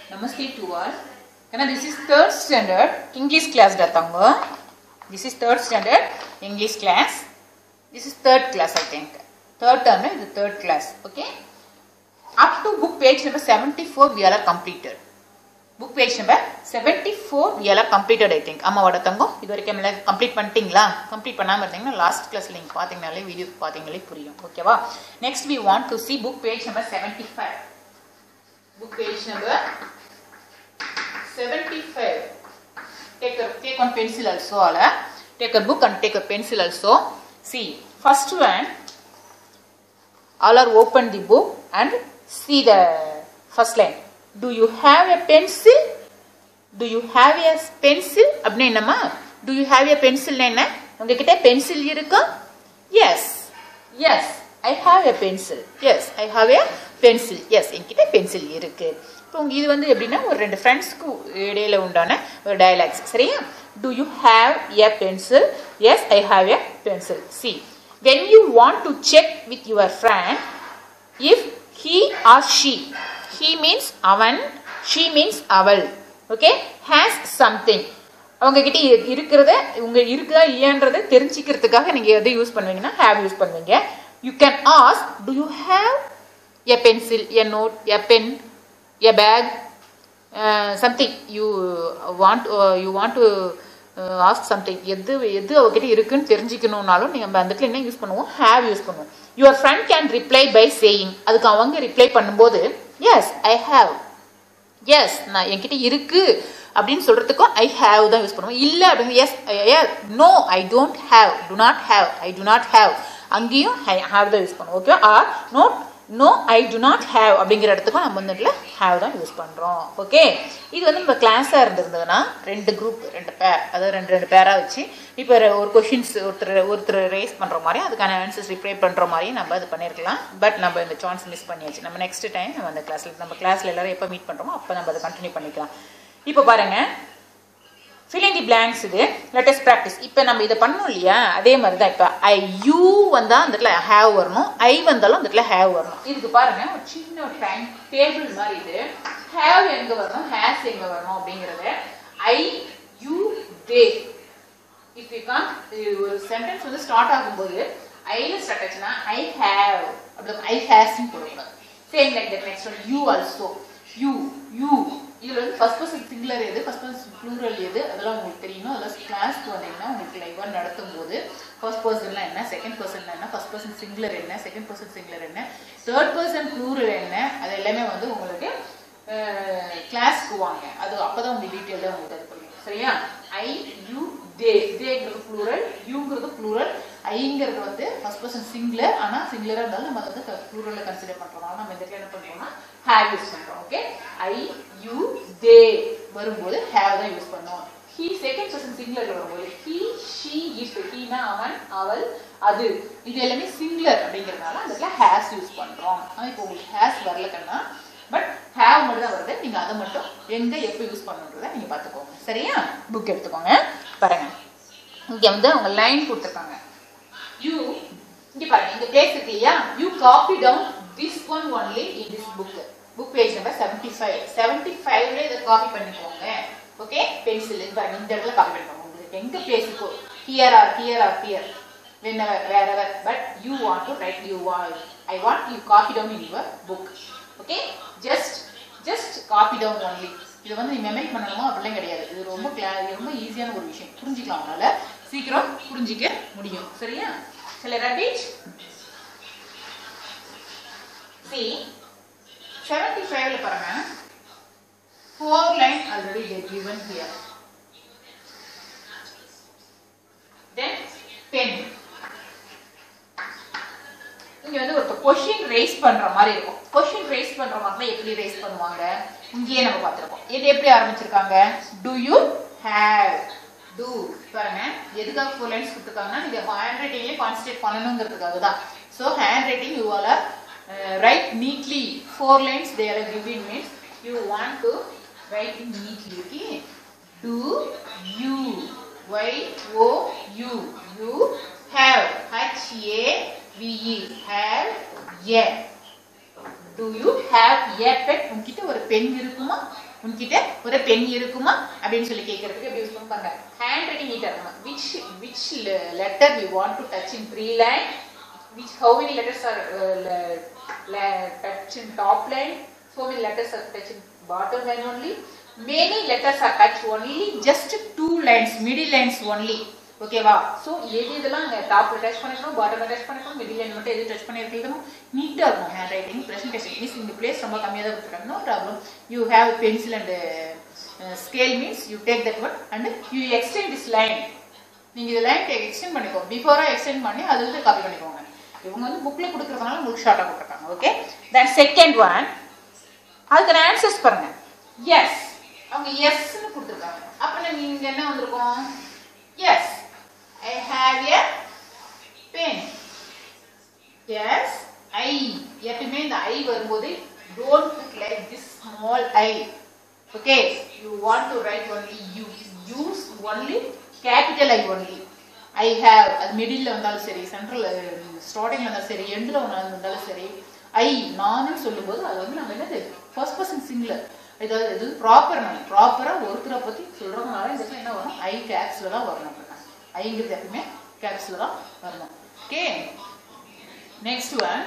Namaste to all. Kana this is third standard English class datanga. This is third standard English class. This is third class I think. Third term is the third class. Okay. Up to book page number 74 we are completed. Book page number seventy four எல்லாம் completed I think அம்மாவோட தங்கம் இது வரைக்கும் எல்லாம் complete பண்ணிட்டீங்களா complete பண்ணாமல் இருந்தீங்கன்னா last கிளாஸில் நீங்கள் பார்த்தீங்கனாலே வீடியோ பார்த்தீங்களே புரியும் ஓகேவா next we want to see book page number seventy five book page number seventy five take take one pencil also all take a book and take a pencil also see first one all are open the book and see the first line do you have a pencil do you have a pencil அப்படின்னு என்னம்மா do you have a pencil என்ன உங்ககிட்ட pencil இருக்கா yes yes i have a pencil yes i have a pencil yes என்கிட்ட pencil இருக்கு இப்போ உங்க இது வந்து எப்படின்னா ஒரு ரெண்டு ஃப்ரெண்ட்ஸ்க்கு இடையில உண்டான ஒரு டயலாக்ஸ் சரியா do you have a pencil yes i have a pencil see when you want to check with your friend if he or she he means avan she means aval okay has something அவங்க கிட்ட இ- இருக்கிறத உங்க இருக்குதா இல்லையான்றதை தெரிஞ்சுக்கிறதுக்காக நீங்க எதை use பண்ணுவீங்கன்னா have use பண்ணுவீங்க you can ask do you have a pencil a note a pen a bag something you want you want to ask something எது எது அவகிட்ட இருக்குன்னு தெரிஞ்சுக்கணும்னாலும் நீங்க அந்த இடத்துல என்ன யூஸ் பண்ணுவோம் ஹேவ் யூஸ் பண்ணுவோம் your friend can reply by saying அதுக்கு அவங்க ரிப்ளை பண்ணும்போது எஸ் ஐ ஹேவ் எஸ் நான் என்கிட்ட இருக்கு அப்படின்னு சொல்றதுக்கும் ஐ ஹேவ் தான் யூஸ் பண்ணுவோம் இல்ல அப்படின்னு yes no I don't have do not have I do not have அங்கேயும் ஐ ஹேவ் தான் யூஸ் பண்ணுவோம் okay or not no I do not have அப்படிங்கிற இடத்துக்கும் நம்ம வந்து இடத்துல ஹேவ் தான் யூஸ் பண்றோம் ஓகே இது வந்து நம்ம கிளாஸா இருந்திருந்ததுன்னா ரெண்டு குரூப் ரெண்டு பேர் அதாவது ரெண்டு ரெண்டு பேரா வச்சு இப்போ ஒரு கொஷின்ஸ் ஒருத்தர் ஒருத்தர் ரேஸ் பண்ற மாதிரி அதுக்கான ஆன்சர்ஸ் ரிப்ளை பண்ற மாதிரி நம்ம அது பண்ணிருக்கலாம் பட் நம்ம இந்த சான்ஸ் மிஸ் பண்ணியாச்சு நம்ம நெக்ஸ்ட் டைம் நம்ம அந்த கிளாஸ்ல நம்ம கிளாஸ்ல எல்லாரும் எப்போ மீட் பண்றோமோ அப்போ நம்ம அதை கண்டினியூ பண்ணிக்கலாம் இப்போ பாருங்க ஃபில்லிங் தி பிளாங்க்ஸ் இது லெட்டஸ்ட் ப்ராக்டிஸ் இப்போ நம்ம இதை பண்ணோம் இல்லையா அதே மாதிரி தான் இப்போ ஐ யூ வந்தா அந்த இடத்துல ஹேவ் வரணும் ஐ வந்தாலும் அந்த இடத்துல ஹேவ் வரணும் இதுக்கு பாருங்க ஒரு சின்ன ஒரு டைம் டேபிள் மாதிரி இது ஹேவ் எங்க வரணும் ஹேஸ் எங்க வரணும் அப்படிங்கறது I you they if you can ஒரு சென்டென்ஸ் வந்து ஸ்டார்ட் ஆகும்போது ஐல ஸ்டார்ட் ஆச்சுன்னா ஐ ஹேவ் அப்படி ஐ ஹேஸ்ன்னு போடக்கூடாது same like that next one you also you you இதுல வந்து ஃபர்ஸ்ட் பர்சன் சிங்குலர் எது ஃபர்ஸ்ட் பர்சன் ப்ளூரல் எது அதெல்லாம் உங்களுக்கு தெரியணும் அதெல்லாம் கிளாஸ்க்கு வந்தீங்கன்னா உங்களுக்கு லைவா நடத்தும் போது ஃபர்ஸ்ட் பர்சன்ல என்ன செகண்ட் பர்சன்ல என்ன ஃபர்ஸ்ட் பர்சன் சிங்குலர் என்ன செகண்ட் பர்சன் சிங்குலர் என்ன தேர்ட் பர்சன் ப்ளூரல் என்ன அது எல்லாமே வந்து உங்களுக்கு கிளாஸ்க்கு வாங்க அது அப்பதான் உங்களுக்கு டீட்டெயிலாக உங்களுக்கு அது புரியும் சரியா ஐ யூ தே தேங்கிறது ப்ளூரல் யூங்கிறது ப்ளூரல் ஐங்கிறது வந்து ஃபர்ஸ்ட் பர்சன் சிங்குலர் ஆனா சிங்குலரா இருந்தாலும் நம்ம அதை வந்து ப்ளூரல்ல கன்சிடர் பண்றோம் ஆனா நம்ம இந்த இடத்துல என்ன பண்றோம்னா ஹேவ் யூஸ் பண்றோம் ஓகே ஐ யூ தே வரும்போது ஹேவ் தான் யூஸ் பண்ணோம் ஹீ செகண்ட் பர்சன் சிங்குலர் வரும்போது ஹீ ஷீ இட் ஹீனா அவன் அவள் அது இது எல்லாமே சிங்குலர் அப்படிங்கறதுனால அந்த இடத்துல ஹேஸ் யூஸ் பண்றோம் ஆனா இப்போ உங்களுக்கு ஹேஸ் வரல கண்ணா பட் ஹேவ் மட்டும் தான் வருது நீங்க அதை மட்டும் எங்க எப்போ யூஸ் பண்ணணுன்றத நீங்க பாத்துக்கோங்க சரியா புக் எடுத்துக்கோங்க பாருங்க இங்க வந்து அவங்க லைன் கொடுத்துருக்காங்க யூ இங்க பாருங்க இந்த பிளேஸ் இருக்கு இல்லையா you copy down this one only in this book book page number seventy five seventy ஃபைவ்ல இதை காப்பி பண்ணிக்கோங்க ஓகே பென்சில் பாருங்க இந்த இடத்துல காப்பி பண்ணிக்கோங்க உங்களுக்கு எங்க பிளேஸ் இருக்கோ here or here or here whenever wherever but you want to write you want i want you copy down in your book okay just just copy down only இது வந்து நீ மெமரி பண்ணணுமோ அப்படிலாம் கிடையாது இது ரொம்ப cla- இது ரொம்ப ஈஸியான ஒரு விஷயம் புரிஞ்சுக்கலாம் உன்னால சீக்கிரம் புரிஞ்சிக்க முடியும் சரியா சில ரபீச் சி செவன்டி ஃபைவ்ல பாருங்க four line already given here then pen இங்க வந்து ஒரு கொஸ்டின் ரைஸ் பண்ற மாதிரி இருக்கும் கொஸ்டின் ரைஸ் பண்ற மாதிரி எப்படி ரைஸ் பண்ணுவாங்க இங்கேயே நம்ம பார்த்திருக்கோம் இது எப்படி ஆரம்பிச்சிருக்காங்க டு யூ ஹேவ் டு பாருங்க எதுக்காக ஃபோர் லைன்ஸ் கொடுத்துருக்காங்கன்னா நீங்க ஹேண்ட் ரைட்டிங்லேயே கான்சன்ட்ரேட் பண்ணணுங்கிறதுக்காக தான் so hand writing you all write neatly four lines they are giving means you want to write in neatly okay do you y o u you have h a v e have a do you have a pet உங்ககிட்ட ஒரு pen இருக்குமா உன்கிட்ட ஒரு pen இருக்குமா அப்படின்னு சொல்லி கேட்கறதுக்கு எப்படி யூஸ் பண்ணுவாங்க ஹேண்ட் ரைட்டிங் நீட்டா இருக்கணும் which which letter we want to touch in three line which how many letters are uh, le- le- touched in top line so many letters are touched in bottom line only many letters are touched only just two lines middle lines only ஓகேவா so எது இதெல்லாம் அங்கே டாப்ல touch பண்ணிக்கணும் பாட்டம்ல touch பண்ணிக்கணும் middle line மட்டும் எது டச் பண்ணி இருக்கணும் நீட்டாக இருக்கும் ஹேண்ட் ரைட்டிங் ப்ரெசன்டேஷன் மீன்ஸ் இந்த பிளேஸ் ரொம்ப கம்மியாக தான் கொடுத்துருக்காங்க no problem you have pencil and scale means you take that one and you extend this line நீங்கள் இந்த லைன் எக்ஸ்டெண்ட் பண்ணிக்கோ பிஃபோராக எக்ஸ்டெண்ட் பண்ணி அது வந்து காப்பி பண்ணிக்கோங்க இவங்க வந்து புக்கில் கொடுக்குறதுனால உங்களுக்கு ஷார்ட்டாக கொடுத்துருக்காங்க ஓகே தென் செகண்ட் ஒன் அதுக்கு ஆன்சர்ஸ் பாருங்க எஸ் அவங்க எஸ்ன்னு கொடுத்துருக்காங்க அப்புறம் நீங்க என்ன வந்திருக்கோம் yes I have a pen yes I எப்பயுமே இந்த ஐ வரும்போது don't put like this small I okay you want to write only you use only capital I only I have அது மிடில் வந்தாலும் சரி சென்ட்ரல் ஸ்டார்டிங்ல இருந்தாலும் சரி எண்டில் வந்தாலும் சரி ஐ நானும் சொல்லும்போது அது வந்து நம்ம என்னது ஃபர்ஸ்ட் பர்சன் சிங்குலர் இதாவது இது ப்ராப்பர் நம்ம ப்ராப்பராக ஒருத்தரை பற்றி சொல்கிறதுனால இந்த இடத்துல என்ன வரும் ஐ கேப்ஸில் தான் வரணும் அப்படின்னா ஐங்கிறது எப்பவுமே கேப்ஸில் தான் வரணும் okay next one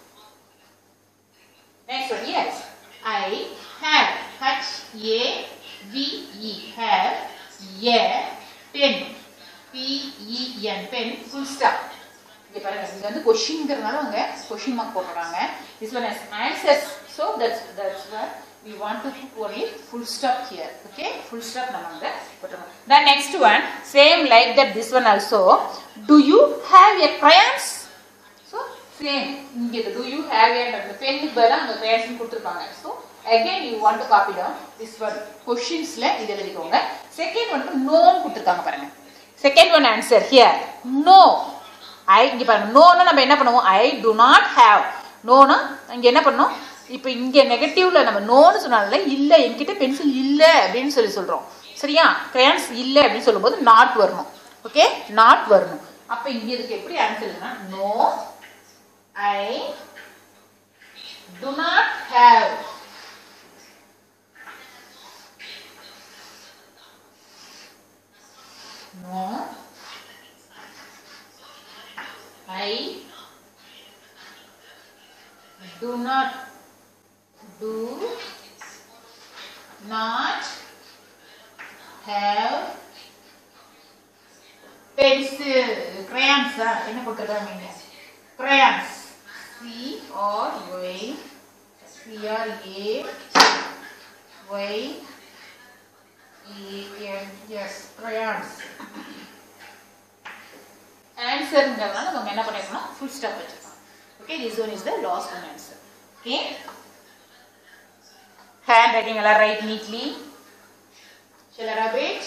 Next one, yes. I have H A V E have a pen P E N pen full stop. இங்க பாருங்க இங்க வந்து கொஷின்ங்கிறதுனால அவங்க கொஷின் மார்க் போடுறாங்க this one has answers so that's that's what we want to put only full stop here okay full stop நம்ம அங்க போட்டுறோம் the next one same like that this one also do you have a crayons ஸோ same இங்கே do you have a அந்த பென்னுக்கு பதிலாக அங்கே crayons கொடுத்துருப்பாங்க so again you want to copy down this one கொஷின்ஸில் இது எழுதிக்கோங்க செகண்ட் ஒன் நோன்னு கொடுத்துருக்காங்க பாருங்க second one answer here no I இங்கே பாருங்க நோன்னு நம்ம என்ன பண்ணுவோம் ஐ டு நாட் ஹேவ் நோனா இங்கே என்ன பண்ணோம் இப்போ இங்கே நெகட்டிவ்ல நம்ம நோன்னு சொன்னால இல்லை என்கிட்ட பென்சில் இல்லை அப்படின்னு சொல்லி சொல்கிறோம் சரியா கிரயான்ஸ் இல்லை அப்படின்னு சொல்லும்போது நாட் வரணும் ஓகே நாட் வரணும் அப்போ இங்கே இதுக்கு எப்படி ஆன்சர்னா no I do not have No. I do not do not have pencil crayons ஆ? என்ன போட்டிருக்காங்க இங்க crayons C R Y C R A Y E N S crayons ஆன்சர்ங்கிறதுனால நம்ம என்ன பண்ணிருக்கோம் ஃபுல் ஸ்டாப் வச்சிருக்கோம் okay this one is the last one answer okay hand writing எல்லாம் write neatly shall I rub it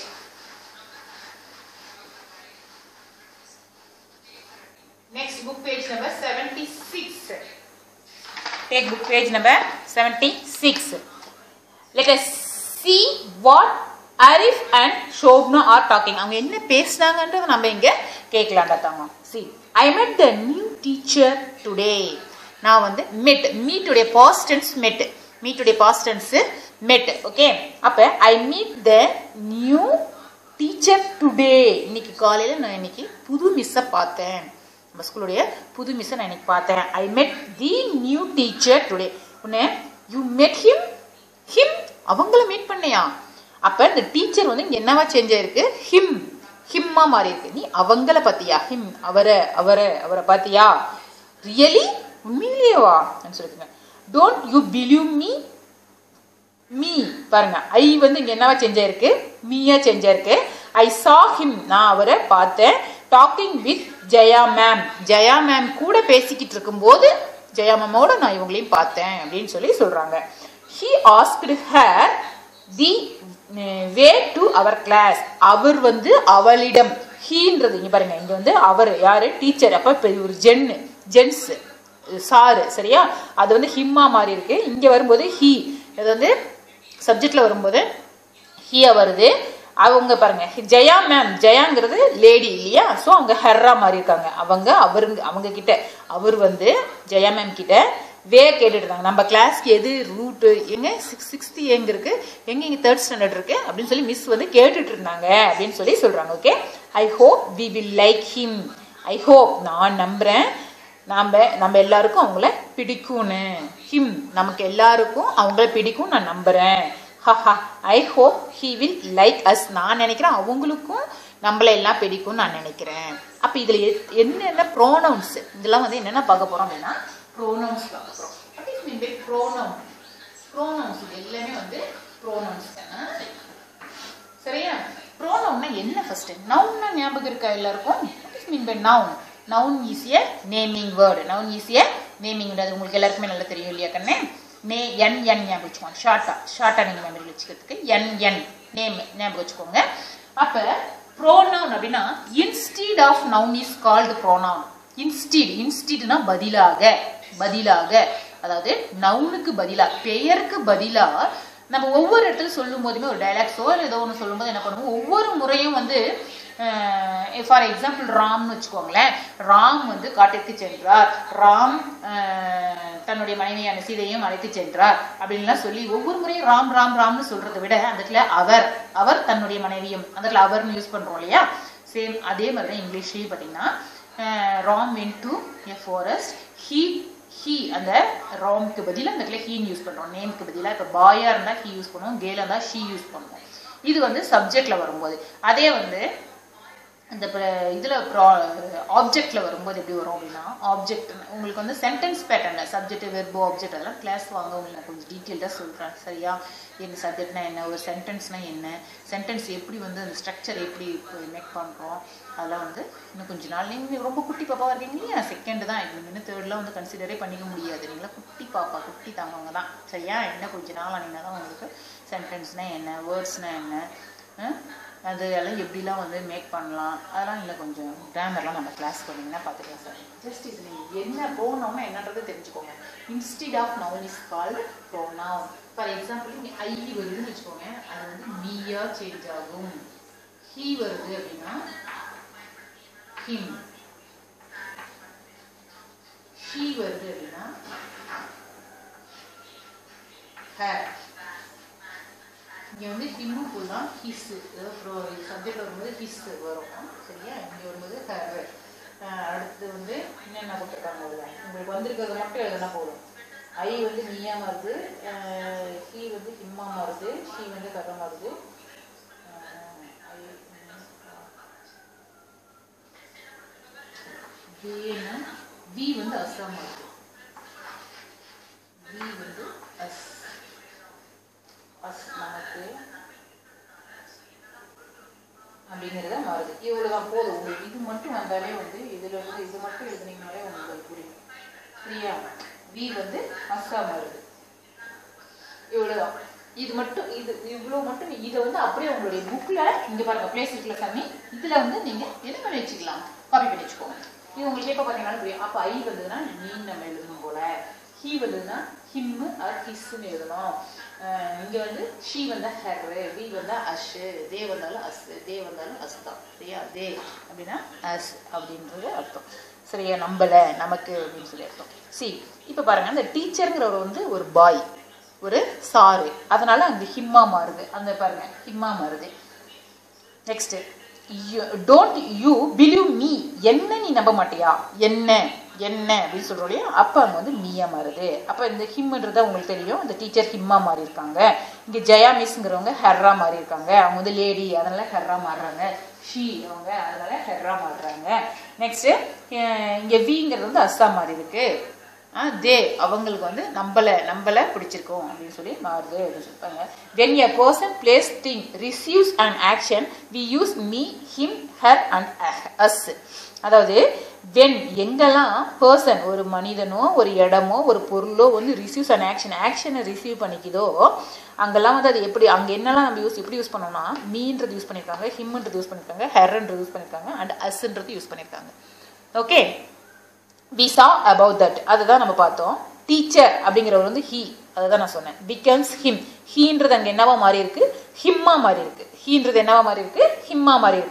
next book page number 76 take book page number 76 let us see what Arif and Shobna are talking அவங்க என்ன பேசுனாங்கன்றத நம்ம இங்க கேட்கலாம்டா தாங்க see I met the new teacher today நான் வந்து met meet உடைய past tense met meet உடைய past tense met okay அப்ப I meet the new teacher today இன்னைக்கு காலையில நான் இன்னைக்கு புது மிஸ்ஸை பார்த்தேன் நம்ம ஸ்கூலுடைய புது மிஸ்ஸை நான் இன்னைக்கு பார்த்தேன் I met the new teacher today உன்ன யூ met him him அவங்கள மீட் பண்ணியா அப்ப இந்த டீச்சர் வந்து இங்க என்னவா சேஞ்ச் ஆயிருக்கு ஹிம் ஹிம்மா மாறி இருக்கு நீ அவங்கள பாத்தியா ஹிம் அவரை அவரை அவரை பாத்தியா ரியலி உண்மையிலேயேவா சொல்லிருக்கேன் don't you believe me me பாருங்க ஐ வந்து இங்க என்னவா சேஞ்ச் ஆயிருக்கு மீயா சேஞ்ச் ஆயிருக்கு ஐ சா ஹிம் நான் அவரை பார்த்தேன் talking with Jaya ma'am Jaya ma'am கூட பேசிக்கிட்டு இருக்கும்போது ஜெயா மேமோட நான் இவங்களையும் பார்த்தேன் அப்படின்னு சொல்லி சொல்றாங்க he asked her the way to our class அவர் வந்து அவளிடம் ஹீன்றது இங்க பாருங்க இங்க வந்து அவர் யாரு டீச்சர் அப்ப இப்ப ஒரு ஜென்னு ஜென்ஸ் சாரு சரியா அது வந்து ஹிம்மா மாதிரி இருக்கு இங்க வரும்போது ஹீ இது வந்து சப்ஜெக்ட்ல வரும்போது ஹியா வருது அவங்க பாருங்க ஜெயா மேம் ஜெயாங்கிறது லேடி இல்லையா ஸோ அவங்க ஹெர்ரா மாதிரி இருக்காங்க அவங்க அவருங்க அவங்க கிட்ட அவர் வந்து ஜெயா மேம் கிட்ட வே கேட்டுட்டு இருந்தாங்க நம்ம கிளாஸ்க்கு எது ரூட்டு எங்க சிக்ஸ் சிக்ஸ்த் எங்க இருக்கு எங்க இங்க தேர்ட் ஸ்டாண்டர்ட் இருக்கு அப்படின்னு சொல்லி மிஸ் வந்து கேட்டுட்டு இருந்தாங்க அப்படின்னு சொல்லி சொல்றாங்க okay I hope we will like him I hope நான் நம்புறேன் நாம நம்ம எல்லாருக்கும் அவங்கள பிடிக்கும்னு ஹிம் நமக்கு எல்லாருக்கும் அவங்கள பிடிக்கும் நான் நம்புறேன் ஹஹா I hope he will like us நான் நினைக்கிறேன் அவங்களுக்கும் நம்மள எல்லாம் பிடிக்கும்னு நான் நினைக்கிறேன் அப்ப இதுல எ- என்னென்ன ப்ரோனவுன்ஸ் இதெல்லாம் வந்து என்னென்ன பார்க்க போறோம் அப்படின்னா ப்ரோனவுன்ஸ் பார்க்க போறோம் what is mean by pronoun pronouns இது எல்லாமே வந்து ப்ரோனவுன்ஸ் சரியா ப்ரோனவுன்னா என்ன ஃபர்ஸ்ட் நவுன்னா ஞாபகம் இருக்கா எல்லாருக்கும் what is mean by noun noun is a naming word noun is a naming அது உங்களுக்கு எல்லாருக்குமே நல்லா தெரியும் இல்லையா கண்ணே நே என் என் ஞாபகம் வச்சுக்கோங்க ஷார்ட்டா ஷார்ட்டா நீங்க மெமரி வச்சுக்கிறதுக்கு என் என் நேம் ஞாபகம் வச்சுக்கோங்க அப்ப ப்ரோனவுன் அப்படின்னா instead of noun is called pronoun instead இன்ஸ்டீட்னா பதிலாக பதிலாக அதாவது நவுனுக்கு பதிலா பெயருக்கு பதிலா நம்ம ஒவ்வொரு இடத்துல சொல்லும் போதுமே ஒரு டைலாக்ஸோ இல்லை ஏதோ ஒன்று சொல்லும்போது என்ன பண்ணுவோம் ஒவ்வொரு முறையும் வந்து ஃபார் எக்ஸாம்பிள் ராம்னு வச்சுக்கோங்களேன் ராம் வந்து காட்டிற்கு சென்றார் ராம் அஹ், தன்னுடைய மனைவியான சீதையும் அழைத்து சென்றார் அப்படின்லாம் சொல்லி ஒவ்வொரு முறையும் ராம் ராம் ராம்னு சொல்றதை விட அந்த இடத்துல அவர் அவர் தன்னுடைய மனைவியும் அந்த இடத்துல அவர்னு யூஸ் பண்றோம் இல்லையா சேம் அதே மாதிரி தான் இங்கிலீஷ்லேயும் பார்த்தீங்கன்னா Ram went to a forest he he அந்த ராம்க்கு பதிலா அந்த இடத்துல ஹீன்னு யூஸ் பண்றோம் நேம்க்கு பதிலா இப்போ பாயா இருந்தா ஹீ யூஸ் பண்ணுவோம் கேலா இருந்தா ஷீ யூஸ் பண்ணுவோம் இது வந்து சப்ஜெக்ட்ல வரும்போது அதே வந்து இந்த ப- இதுல ஆப்ஜெக்ட்ல வரும்போது எப்படி வரும் அப்படின்னா ஆப்ஜெக்ட் உங்களுக்கு வந்து சென்டென்ஸ் பேட்டர்ன்ல சப்ஜெக்ட் வெர்போ ஆப்ஜெக்ட் அதெல்லாம் கிளாஸ் வாங்க உங்களுக்கு நான் கொஞ்சம் டீட்டெயில்டாக சொல்றேன் சரியா என்ன சப்ஜெக்ட்னா என்ன ஒரு சென்டென்ஸ்னா என்ன சென்டென்ஸ் எப்படி வந்து அந்த ஸ்ட்ரக்சர் எப்படி மேக் பண்றோம் அதெல்லாம் வந்து இன்னும் கொஞ்ச நாள் நீங்க ரொம்ப குட்டி பாப்பாவா இருக்கீங்க இல்லையா செகண்ட் தான் இப்போ இன்னும் தேர்ட்லாம் வந்து கன்சிடரே பண்ணிக்க முடியாது நீங்களா குட்டி பாப்பா குட்டி தாங்கவங்க தான் சரியா இன்னும் கொஞ்ச நாள் ஆனீங்கன்னா தான் உங்களுக்கு சென்டென்ஸ்னா என்ன வேர்ட்ஸ்னா என்ன அஹ் அது எல்லாம் எப்படிலாம் வந்து மேக் பண்ணலாம் அதெல்லாம் இன்னும் கொஞ்சம் கிராமர்லாம் நம்ம கிளாஸ் பண்ணிங்கன்னா பார்த்துக்கலாம் சார் ஜஸ்ட் இது நீங்கள் என்ன ப்ரோனவுன்னா என்னன்றது தெரிஞ்சுக்கோங்க instead of noun is called pronoun for example இங்கே ஐ வருதுன்னு வச்சுக்கோங்க அது வந்து மீயா சேஞ்ச் ஆகும் ஹீ வருது அப்படின்னா ஹிம் ஷீ வருது அப்படின்னா ஹேர் இங்க வந்து ஹிம்மு ஃபுல்லாக ஹிஸ் அப்புறம் சப்ஜெக்ட் வரும்போது ஹிஸ் வரும் சரியா இங்க வரும்போது ஹர் அடுத்து வந்து என்னென்ன கொடுத்துருக்காங்க அதில் உங்களுக்கு வந்திருக்கிறது மட்டும் எழுதுனா போதும் ஐ வந்து நீயா மாறுது ஹீ வந்து ஹிம்மா மாறுது ஷீ வந்து கரை மாறுது ஐ வேனா வி வந்து அஸ்ஸா மாறுது வி வந்து அஸ் அஸ் நமக்கு அப்படிங்கிறத மாறுது இவ்வளவுதான் போதும் உங்களுக்கு இது மட்டும் வந்தாலே வந்து இதுல இருந்து இது மட்டும் எழுதுனீங்கனாலே உங்களுக்கு புரியும் சரியா வி வந்து அஸ்ஸா மாறுது இவ்வளவுதான் இது மட்டும் இது இவ்வளவு மட்டும் இதை வந்து அப்படியே உங்களுடைய புக்ல இங்க பாருங்க பிளேஸ் இருக்குல்ல சாமி இதுல வந்து நீங்க என்ன பண்ணி வச்சுக்கலாம் காப்பி பண்ணி வச்சுக்கோங்க இது உங்களுக்கு எப்ப பாத்தீங்கன்னா புரியும் அப்ப ஐ வந்ததுன்னா நீ நம்ம எழுதணும் போல ஹீ வந்ததுன்னா ஹிம் ஆர் ஹிஸ்ன்னு எழுதணும் அஹ் இங்க வந்து ஷீ வந்தா ஹர் வி வந்தா அஷ் தே வந்தாலும் அஸ் தே வந்தாலும் அஸ் தான் சரியா தே அப்படின்னா அஸ் அப்படின்றது அர்த்தம் சரியா நம்பல நமக்கு அப்படின்னு சொல்லி அர்த்தம் சி இப்ப பாருங்க அந்த டீச்சருங்கிறவர் வந்து ஒரு பாய் ஒரு சாரு அதனால அந்த ஹிம்மா மாறுது அந்த பாருங்க ஹிம்மா மாறுது next don't you believe me என்ன நீ நம்ப மாட்டியா என்ன என்ன அப்படின்னு சொல்றோம் இல்லையா அப்ப அங்க வந்து மீயா மாறுது அப்ப இந்த ஹிம்ன்றது உங்களுக்கு தெரியும் இந்த டீச்சர் ஹிம்மா மாறி இருக்காங்க இங்க ஜெயா மிஸ்ங்கிறவங்க ஹெர்ரா மாறி இருக்காங்க அவங்க வந்து லேடி அதனால ஹெர்ரா மாறுறாங்க ஷீ அவங்க அதனால ஹெர்ரா மாறுறாங்க நெக்ஸ்ட் இங்க விங்கிறது வந்து அஸ்ஸா மாறி இருக்கு தே அவங்களுக்கு வந்து நம்மள நம்மள பிடிச்சிருக்கோம் அப்படின்னு சொல்லி மாறுது அப்படின்னு சொல்லிப்பாங்க when a person place thing receives an action we use me him her and us அதாவது when எங்கெல்லாம் பர்சன் ஒரு மனிதனோ ஒரு இடமோ ஒரு பொருளோ வந்து ரிசீவ்ஸ் அன் ஆக்ஷன் ஆக்ஷனை ரிசீவ் பண்ணிக்குதோ அங்கெல்லாம் வந்து அது எப்படி அங்கே என்னெல்லாம் நம்ம யூஸ் எப்படி யூஸ் பண்ணோம்னா மீன்றது யூஸ் பண்ணியிருக்காங்க ஹிம்ன்றது யூஸ் பண்ணியிருக்காங்க ஹெர்ன்றது யூஸ் பண்ணியிருக்காங்க அண்ட் அஸ்ன்றது யூஸ் பண்ணியிருக்காங்க okay we saw about that அதுதான் நம்ம பார்த்தோம் டீச்சர் அப்படிங்கிறவர் வந்து ஹீ அதுதான் நான் சொன்னேன் பிகம்ஸ் ஹிம் ஹீன்றது அங்கே என்னவா மாறி இருக்கு ஹிம்மா மாறி இருக்கு ஹீன்றது என்னவா மாறி இருக்கு ஹிம்மா மாறி இருக்கு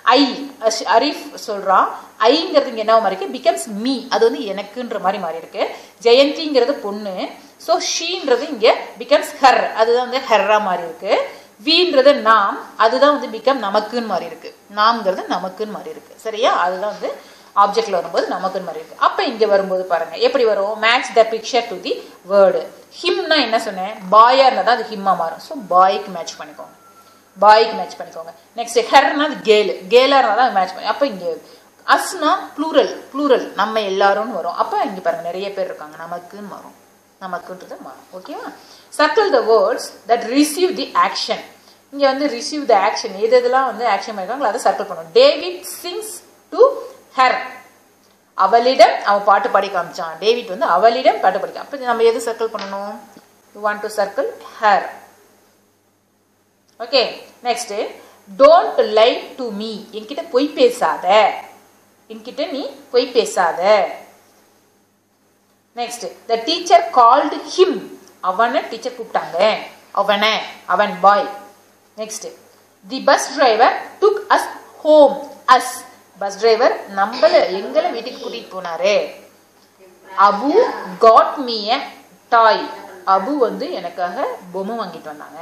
ஐ அரீஃப் சொல்றான் ஐங்கிறது இங்க என்ன மாதிரி இருக்கு பிகம்ஸ் மீ அது வந்து எனக்குன்ற மாதிரி மாறி இருக்கு ஜெயந்திங்கிறது பொண்ணு ஸோ ஷீன்றது இங்க பிகம்ஸ் ஹர் அதுதான் வந்து ஹெர்ரா மாதிரி இருக்கு வீன்றது நாம் அதுதான் வந்து பிகம் நமக்குன்னு மாதிரி இருக்கு நாம்ங்கிறது நமக்குன்னு மாதிரி இருக்கு சரியா அதுதான் வந்து ஆப்ஜெக்ட்ல வரும்போது நமக்குன்னு மாதிரி இருக்கு அப்ப இங்க வரும்போது பாருங்க எப்படி வரும் match the picture to the word ஹிம்னா என்ன சொன்னேன் பாயா இருந்தா தான் அது ஹிம்மா மாறும் ஸோ பாய்க்கு மேட்ச் பண்ணிக்கோங்க பாய்க்கு மேட்ச் பண்ணிக்கோங்க நெக்ஸ்ட் ஹெர்னா அது கேலு கேலா இருந்தால் தான் மேட்ச் பண்ணி அப்போ இங்கே அஸ்னா ப்ளூரல் ப்ளூரல் நம்ம எல்லாரும்னு வரும் அப்போ இங்கே பாருங்க நிறைய பேர் இருக்காங்க நமக்குன்னு வரும் நமக்குன்றது மாறும் ஓகேவா circle the words that receive the action இங்கே வந்து ரிசீவ் த ஆக்ஷன் எது எதெல்லாம் வந்து ஆக்ஷன் பண்ணிருக்காங்களோ அதை சர்க்கிள் பண்ணும் டேவிட் சிங்ஸ் டு ஹர் அவளிடம் அவன் பாட்டு பாடி காமிச்சான் டேவிட் வந்து அவளிடம் பாட்டு படிக்க அப்போ நம்ம எது சர்க்கிள் பண்ணணும் you want to circle her okay next don't lie to me என்கிட்ட பொய் பேசாத என்கிட்ட நீ பொய் பேசாத next the teacher called him அவனை டீச்சர் கூப்பிட்டாங்க அவனை அவன் boy next the bus driver took us home us bus driver நம்மள எங்களை வீட்டுக்கு கூட்டிட்டு போனாரு Abu got me a toy Abu வந்து எனக்காக பொம்மை வாங்கிட்டு வந்தாங்க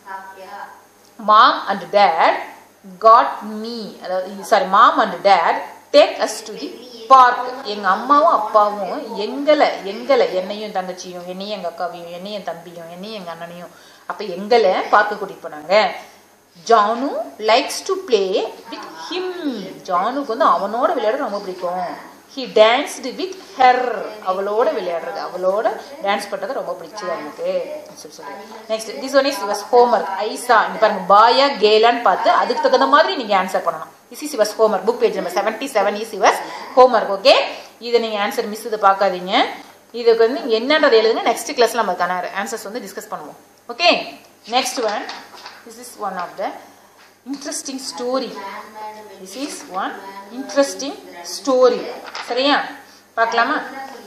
mom and dad got me அதாவது sorry mom and dad take as to the park எங்க அம்மாவும் அப்பாவும் எங்களை எங்களை என்னையும் தங்கச்சியும் என்னையும் எங்க அக்காவையும் என்னையும் தம்பியும் என்னையும் எங்க அண்ணனையும் அப்ப எங்களை பார்க்க கூட்டிட்டு போனாங்க Janu likes to play with him ஜானுக்கு வந்து அவனோட விளையாட ரொம்ப பிடிக்கும் ஹி டான்ஸ்டு வித் ஹெர் அவளோட விளையாடுறது அவளோட டான்ஸ் பண்றது ரொம்ப பிடிச்சது அவனுக்கு சொல்லி சொல்லி next this one is yours homework ஐசா இங்க பாருங்க பாயா கேலான்னு பார்த்து அதுக்கு தகுந்த மாதிரி நீங்க ஆன்சர் பண்ணணும் this is yours homework book page number seventy seven is yours homework okay இதை நீங்க ஆன்சர் மிஸ் இதை பார்க்காதீங்க இதுக்கு வந்து என்னன்றது எழுதுங்க நெக்ஸ்ட் கிளாஸ்ல நம்ம தானே ஆன்சர்ஸ் வந்து டிஸ்கஸ் பண்ணுவோம் okay next one this is one of the interesting story this is one interesting story சரியா பார்க்கலாமா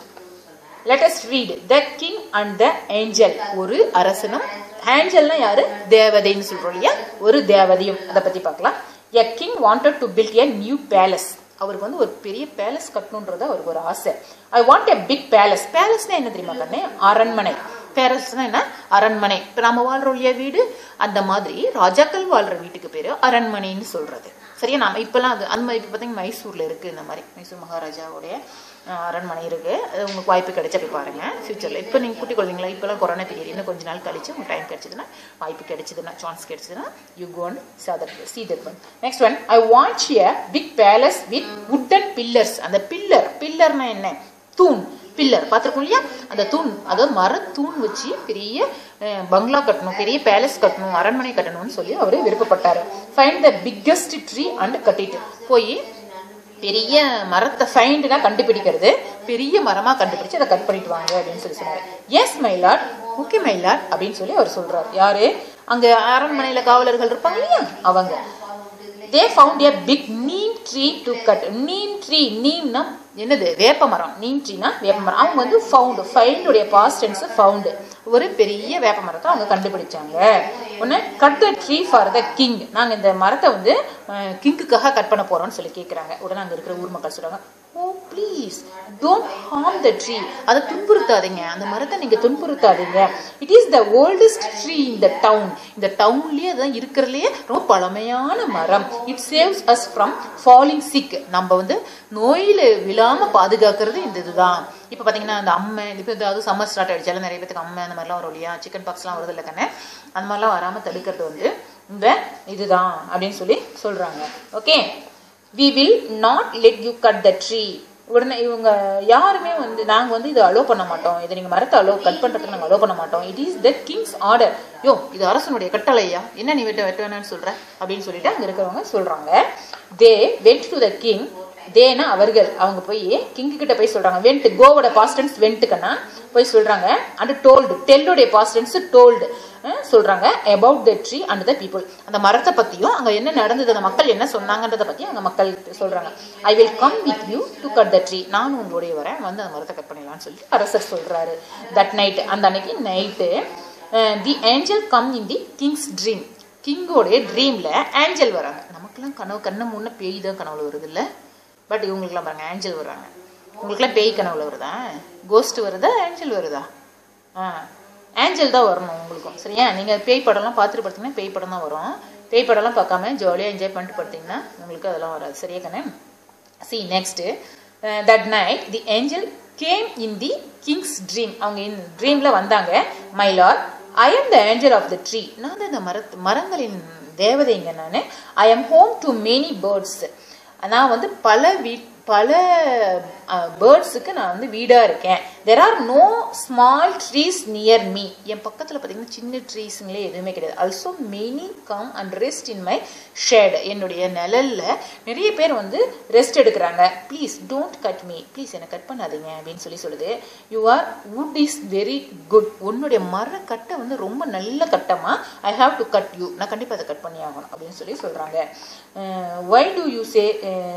let us read the king and the angel ஒரு அரசனும் ஏஞ்சல்னா யாரு தேவதைன்னு சொல்றோம் இல்லையா ஒரு தேவதையும் அதை பத்தி பார்க்கலாம் a king wanted to build a new palace அவருக்கு வந்து ஒரு பெரிய பேலஸ் கட்டணுன்றது அவருக்கு ஒரு ஆசை I want a big palace பேலஸ்னா என்ன தெரியுமா கண்ணே அரண்மனை பேலஸ்னா என்ன அரண்மனை இப்போ நம்ம வாழ்றோம் இல்லையா வீடு அந்த மாதிரி ராஜாக்கள் வாழ்ற வீட்டுக்கு பேரு அரண்மனைன்னு சொல்றது சரியா நாம இப்பெல்லாம் அது அந்த மாதிரி இப்போ பார்த்தீங்கன்னா மைசூர்ல இருக்கு இந்த மாதிரி மைசூர் மகாராஜாவுடைய அஹ், அரண்மனை இருக்கு அது உங்களுக்கு வாய்ப்பு கிடைச்சா போய் பாருங்க ஃபியூச்சர்ல இப்போ நீங்க கூட்டிக் கொள்வீங்களா இப்பெல்லாம் கொரோனா பீரியட் இன்னும் கொஞ்ச நாள் கழிச்சு உங்களுக்கு டைம் கிடைச்சதுன்னா வாய்ப்பு கிடைச்சதுன்னா சான்ஸ் கிடைச்சதுன்னா you gonna see that one next one i want a big palace with wooden pillars அந்த பில்லர் பில்லர்னா என்ன தூண் பில்லர் பார்த்துருக்கோம் இல்லையா அந்த தூண் அதாவது மரத்தூண் வச்சு பெரிய அஹ், பங்களா கட்டணும் பெரிய பேலஸ் கட்டணும் அரண்மனை கட்டணும்னு சொல்லி அவர் விருப்பப்பட்டாரு find the biggest tree and கட்டிட்டு போய் பெரிய மரத்தை ஃபைண்டுனா கண்டுபிடிக்கிறது பெரிய மரமா கண்டுபிடிச்சு அதை கட் பண்ணிட்டு வாங்க அப்படின்னு சொல்லி சொன்னாரு எஸ் மயிலாட் ஓகே மயிலாட் அப்படின்னு சொல்லி அவர் சொல்றாரு யாரு அங்க அரண்மனையில காவலர்கள் இருப்பாங்க இல்லையா அவங்க they found a big neem tree to cut neem tree நீம்னா என்னது வேப்ப மரம் நீம் ட்ரீனா வேப்ப மரம் அவங்க வந்து ஃபவுண்டு ஃபைண்டுடைய பாஸ்ட் டென்ஸ் ஃபவுண்டு ஒரு பெரிய வேப்ப மரத்தை அவங்க கண்டுபிடிச்சாங்க ஒன்று cut the tree for the king நாங்கள் இந்த மரத்தை வந்து கிங்குக்காக கட் பண்ண போறோம்னு சொல்லி கேட்குறாங்க உடனே அங்கே இருக்கிற ஊர் மக்கள் சொல்றாங்க oh please don't harm the tree அதை துன்புறுத்தாதீங்க அந்த மரத்தை நீங்க துன்புறுத்தாதீங்க it is the oldest tree in the town இந்த டவுன்லயே அதான் இருக்கிறதுலயே ரொம்ப பழமையான மரம் it saves us from falling sick நம்ம வந்து நோயில விழாம பாதுகாக்கிறது இந்த இதுதான் இப்போ பாத்தீங்கன்னா அந்த அம்மை இப்போ ஏதாவது சம்மர் ஸ்டார்ட் ஆயிடுச்சால நிறைய பேத்துக்கு அம்மை அந்த மாதிரிலாம் வரும் இல்லையா சிக்கன் பாக்ஸ்லாம் வருது இல்லை கண்ணே அந்த மாதிரிலாம் வராம தடுக்கிறது வந்து இந்த இதுதான் அப்படின்னு சொல்லி சொல்றாங்க okay we will not let you cut the tree உடனே இவங்க யாருமே வந்து நாங்க வந்து இதை அலோ பண்ண மாட்டோம் இதை நீங்க மரத்தை அலோ கட் பண்றதுக்கு நாங்க அலோ பண்ண மாட்டோம் it is the king's order யோ இது அரசனுடைய கட்டளையா என்ன நீ வெட்ட வெட்ட வேணாம்னு சொல்ற அப்படின்னு சொல்லிட்டு அங்க இருக்கிறவங்க சொல்றாங்க they went to the king தேனா அவர்கள் அவங்க போய் கிங் கிட்ட போய் சொல்றாங்க வெண்ட் கோவோட பாஸ்டன்ஸ் வெண்ட்டுக்கன்னா போய் சொல்றாங்க அண்ட் டோல்டு டெல்லுடைய பாஸ்டன்ஸ் டோல்டு சொல்றாங்க about the tree and the people அந்த மரத்தை பத்தியும் அங்க என்ன நடந்தது அந்த மக்கள் என்ன சொன்னாங்கன்றத பத்தி அங்க மக்கள் சொல்றாங்க I will come with you to cut the tree நானும் உங்களுடைய வரேன் வந்து அந்த மரத்தை கட் பண்ணிடலாம்னு சொல்லிட்டு அரசர் சொல்றாரு தட் நைட் அந்த அன்னைக்கு night the angel come in the king's dream கிங்கோடைய ட்ரீம்ல ஏஞ்சல் வராங்க நமக்கு நமக்கெல்லாம் கனவு கண்ணு முன்ன பேய் தான் கனவுல வருது இல்லை பட் இவங்களுக்குலாம் பாருங்க ஆஞ்சல் வர்றாங்க உங்களுக்குலாம் பேய் கனவுல வருதா கோஸ்ட் வருதா ஆஞ்சல் வருதா ஆ ஆஞ்சல் தான் வரணும் உங்களுக்கும் சரியா நீங்கள் பேய் படம்லாம் பார்த்துட்டு பார்த்தீங்கன்னா பேய் படம் தான் வரும் பேய் படம்லாம் பார்க்காம ஜாலியாக என்ஜாய் பண்ணிட்டு பார்த்தீங்கன்னா உங்களுக்கு அதெல்லாம் வராது சரியா கண்ணே see next that night the angel came in the king's dream அவங்க இன் ட்ரீமில் வந்தாங்க my lord I am the angel of the tree நான் தான் இந்த மர மரங்களின் தேவதைங்க நான் I am home to many birds நான் வந்து பல வீ பல பேர்ட்ஸுக்கு நான் வந்து வீடாக இருக்கேன் there are no small trees near me என் பக்கத்தில் பார்த்தீங்கன்னா சின்ன ட்ரீஸுங்களே எதுவுமே கிடையாது also many come and rest in my shade என்னுடைய நிழல்ல நிறைய பேர் வந்து ரெஸ்ட் எடுக்கிறாங்க please don't cut me please என்னை கட் பண்ணாதீங்க அப்படின்னு சொல்லி சொல்லுது your wood is very good உன்னுடைய மர கட்டை வந்து ரொம்ப நல்ல கட்டமா I have to cut you நான் கண்டிப்பாக அதை கட் பண்ணி ஆகணும் அப்படின்னு சொல்லி சொல்கிறாங்க why do you say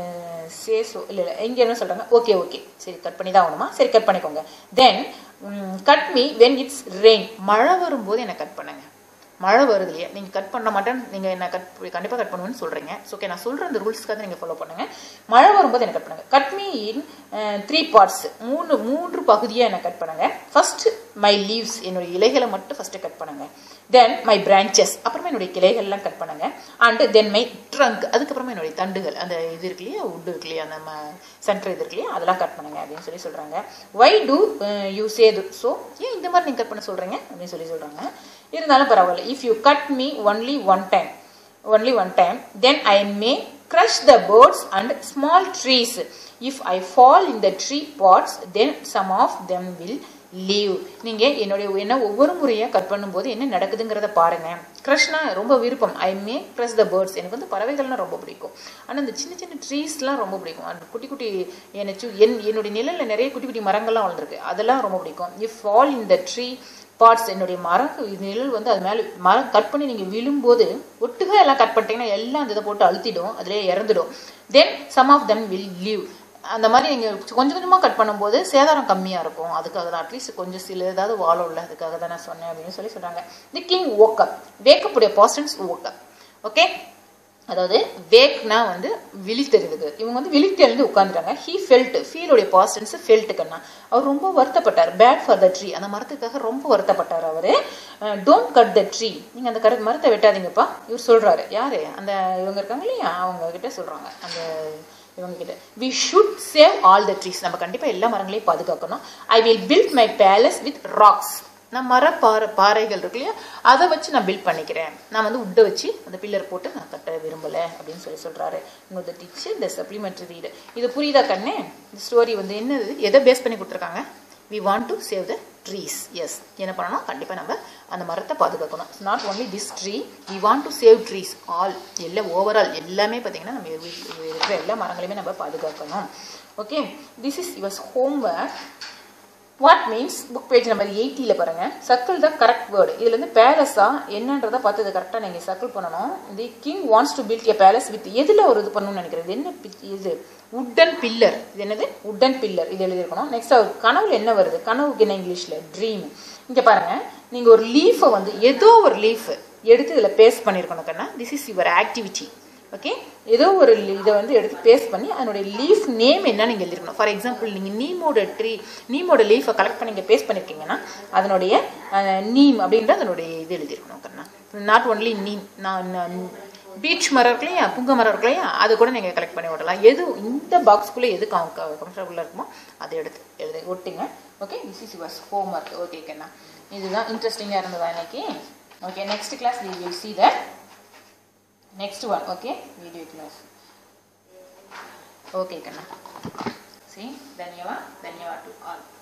say so இல்லை இல்லை இங்கே என்ன சொல்கிறாங்க ஓகே ஓகே சரி கட் பண்ணி தான் ஆகணுமா சரி கட் பண்ணிக்கோங்க then cut me when it's rain மழை வரும்போது என்னை கட் பண்ணுங்க மழை வருது இல்லையா நீங்கள் கட் பண்ண மாட்டேன்னு நீங்கள் என்ன கட் கண்டிப்பாக கட் பண்ணுவேன்னு சொல்கிறீங்க ஓகே நான் சொல்கிற அந்த ரூல்ஸ்க்காக நீங்கள் ஃபாலோ பண்ணுங்கள் மழை வரும்போது என்ன கட் பண்ணுங்க cut me in three parts மூணு மூன்று பகுதியாக என்ன கட் பண்ணுங்க ஃபர்ஸ்ட் மை லீவ்ஸ் என்னுடைய இலைகளை மட்டும் ஃபஸ்ட்டு கட் பண்ணுங்க தென் மை பிரான்ச்சஸ் அப்புறமா என்னுடைய கிளைகள்லாம் கட் பண்ணுங்க அண்ட் தென் மை ட்ரங்க் அதுக்கப்புறமா என்னுடைய தண்டுகள் அந்த இது இருக்கு இல்லையா உட் இருக்கு இல்லையா அந்த சென்டர் இது இருக்கு இல்லையா அதெல்லாம் கட் பண்ணுங்க அப்படின்னு சொல்லி சொல்கிறாங்க why do you say so ஏன் இந்த மாதிரி நீங்கள் கட் பண்ண சொல்கிறீங்க அப்படின்னு சொல்லி சொல்கிறாங்க இருந்தாலும் பரவாயில்ல if you cut me only one time only one time then I may crush the birds and small trees if i fall in the tree pots then some of them will leave நீங்கள் என்னுடைய என்ன ஒவ்வொரு முறையாக cut பண்ணும்போது என்ன நடக்குதுங்கிறத பாருங்க க்ரஷ்னா ரொம்ப விருப்பம் ஐ மே க்ரஷ் த பேர்ட்ஸ் எனக்கு வந்து பறவைகள்னா ரொம்ப பிடிக்கும் ஆனால் இந்த சின்ன சின்ன ட்ரீஸ்லாம் ரொம்ப பிடிக்கும் அந்த குட்டி குட்டி எனக்கு என் என்னுடைய நிழலில் நிறைய குட்டி குட்டி மரங்கள்லாம் வளர்ந்துருக்கு அதெல்லாம் ரொம்ப பிடிக்கும் if fall in the tree parts என்னுடைய மரம் நிழல் வந்து அது மேலே மரம் கட் பண்ணி நீங்கள் விழும்போது ஒட்டுக எல்லாம் கட் பண்ணிட்டீங்கன்னா எல்லாம் அந்த இதை போட்டு அழுத்திடும் அதிலே இறந்துடும் then some of them will leave அந்த மாதிரி நீங்கள் கொஞ்சம் கொஞ்சமாக கட் பண்ணும்போது சேதாரம் கம்மியாக இருக்கும் அதுக்காக தான் அட்லீஸ்ட் கொஞ்சம் சில ஏதாவது வாழும் இல்லை அதுக்காக தான் நான் சொன்னேன் அப்படின்னு சொல்லி சொல்கிறாங்க தி கிங் ஓக்கப் வேக்கப்புடைய பாஸ்டன்ஸ் ஓக்கப் ஓகே அதாவது வேக்னா வந்து விழித்தெழுது இவங்க வந்து விழித்தெழுந்து உட்காந்துட்டாங்க ஹீ ஃபெல்ட் ஃபீலுடைய பாஸ்டன்ஸ் ஃபெல்ட்டுக்குன்னா அவர் ரொம்ப வருத்தப்பட்டார் பேட் ஃபார் த ட்ரீ அந்த மரத்துக்காக ரொம்ப வருத்தப்பட்டார் அவர் டோன்ட் கட் த ட்ரீ நீங்கள் அந்த கரு மரத்தை வெட்டாதீங்கப்பா இவர் சொல்கிறாரு யாரு அந்த இவங்க இருக்காங்க இல்லையா அவங்க கிட்ட சொல்கிறாங்க அந்த இவங்க கிட்ட we should save all the trees நம்ம கண்டிப்பாக எல்லா மரங்களையும் பாதுகாக்கணும் I will build my palace with rocks நான் மர பாறை பாறைகள் இருக்கு இல்லையா அதை வச்சு நான் பில்ட் பண்ணிக்கிறேன் நான் வந்து உட்டை வச்சு அந்த பில்லர் போட்டு நான் கட்ட விரும்பலை அப்படின்னு சொல்லி சொல்கிறாரு இன்னொரு டீச்சர் இந்த சப்ளிமெண்ட்ரி ரீடு இது புரியுதா கண்ணே இந்த ஸ்டோரி வந்து என்னது எதை பேஸ் பண்ணி கொடுத்துருக்காங்க we want to save the trees yes என்ன பண்ணணும் கண்டிப்பாக நம்ம அந்த மரத்தை பாதுகாக்கணும் it's not only this tree we want to save trees all எல்லாம் ஓவரால் எல்லாமே பார்த்தீங்கன்னா நம்ம இருக்கிற எல்லா மரங்களையுமே நம்ம பாதுகாக்கணும் okay this is yours homework what means book page number எயிட்டியில் பாருங்கள் சர்க்கிள் த கரெக்ட் வேர்டு இதுல இருந்து பேலஸா என்னன்றதை பார்த்து இது கரெக்டாக நீங்கள் சர்க்கிள் பண்ணணும் the king wants to build a palace with எதில் ஒரு இது பண்ணணும்னு நினைக்கிறது இது என்ன பி- இது உட்டன் பில்லர் இது என்னது உட்டன் பில்லர் இது எழுதியிருக்கணும் நெக்ஸ்ட் அவர் கனவுல என்ன வருது கனவுக்கு என்ன இங்கிலீஷில் ட்ரீம் இங்கே பாருங்க நீங்கள் ஒரு லீஃபை வந்து ஏதோ ஒரு லீஃப் எடுத்து இதில் பேஸ்ட் பண்ணியிருக்கணும் கண்ணா this is your activity okay ஏதோ ஒரு லி- இதை வந்து எடுத்து பேஸ்ட் பண்ணி அதனுடைய லீஃப் நேம் என்னன்னு நீங்கள் எழுதிருக்கணும் ஃபார் எக்ஸாம்பிள் நீங்கள் நீமோட ட்ரீ நீமோட லீஃபை கலெக்ட் பண்ணி நீங்கள் பேஸ்ட் பண்ணியிருக்கீங்கன்னா அதனுடைய நீம் அப்படின்ற அதனுடைய இது எழுதியிருக்கணும் கண்ணா நாட் ஒன்லி நீம் நான் பீச் மரம் இருக்கு இல்லையா புங்க மரம் இருக்கு இல்லையா அது கூட நீங்கள் கலெக்ட் பண்ணி விடலாம் எது இந்த பாக்ஸ்க்குள்ளே எது கம்ஃபர்டபுளாக இருக்குமோ அதை எடுத்து எழுதி ஒட்டுங்க okay this is yours home work okay கண்ணா இதுதான் இன்ட்ரெஸ்டிங்காக இருந்ததா இன்னைக்கு okay next class we will see that next one okay video class okay kanna see dhanyavad dhanyavad to all